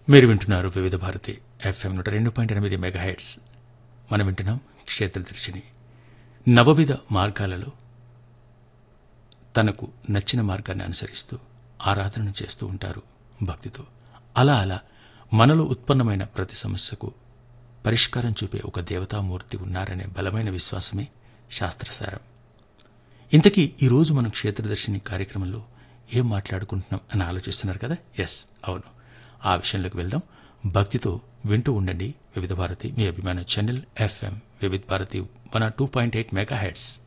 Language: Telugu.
మీరు వింటున్నారు వివిధ భారతి ఎఫ్ఎం నూట రెండు పాయింట్ ఎనిమిది మెగా హెడ్స్ మనం వింటున్నాం క్షేత్రదర్శిని నవవిధ మార్గాలలో తనకు నచ్చిన మార్గాన్ని అనుసరిస్తూ ఆరాధన చేస్తూ ఉంటారు భక్తితో అలా అలా మనలో ఉత్పన్నమైన ప్రతి సమస్యకు పరిష్కారం చూపే ఒక దేవతామూర్తి ఉన్నారనే బలమైన విశ్వాసమే శాస్త్రసారం ఇంతకీ ఈరోజు మనం క్షేత్రదర్శిని కార్యక్రమంలో ఏం మాట్లాడుకుంటున్నాం అని ఆలోచిస్తున్నారు కదా ఎస్ అవును ఆ విషయంలోకి వెళ్దాం భక్తితో వింటూ ఉండండి వివిధ భారతి మీ అభిమాన channel FM Vividh Bharati one two point eight mega heads